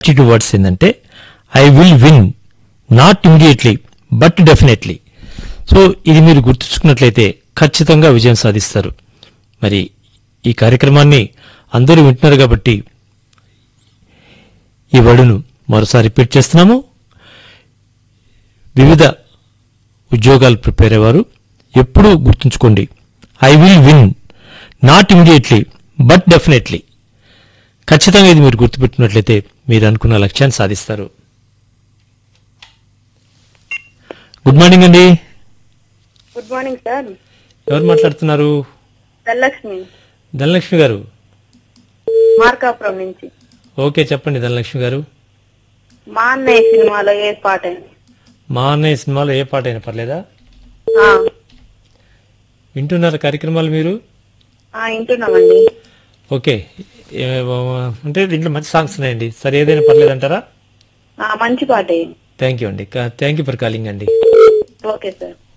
two words ఏంటంటే I will win not immediately but definitely so ఇది మీరు గుర్తుంచుకున్నట్లయితే ఖచ్చితంగా విజయం సాధిస్తారు మరి ఈ కార్యక్రమాన్ని అందరూ వింటున్నారు కాబట్టి ఈ వర్డును మరోసారి రిపీట్ చేస్తున్నాము వివిధ ఉద్యోగాలు ప్రిపేర్ అయ్యేవారు ఎప్పుడూ గుర్తుంచుకోండి I will win not immediately but definitely ఖచ్చితంగా ఇది మీరు గుర్తుపెట్టినట్లయితే మీరు అనుకున్న లక్ష్యాన్ని సాధిస్తారు గుడ్ మార్నింగ్ అండి గుడ్ మార్నింగ్ సార్ ఎవరు మాట్లాడుతున్నారు ధనలక్ష్మి ధనలక్ష్మి గారు మార్కాపురం నుంచి ఓకే చెప్పండి ధనలక్ష్మి గారు మా అన్నయ్య సినిమాలో ఏ పాట మా అన్నయ్య సినిమాలో ఏ పాట అయినా పర్లేదా ఆ, వింటున్నారు కార్యక్రమాలు మీరు ఆ, వింటున్నామండి ఓకే ఏ- అంటే దీంట్లో మంచి సాంగ్స్ ఉన్నాయండి సరే ఏదైనా పర్లేదంటారా ఆ, మంచి పాటే థ్యాంక్ యూ అండి థ్యాంక్ యూ ఫర్ కాలింగ్ అండి ఓకే సార్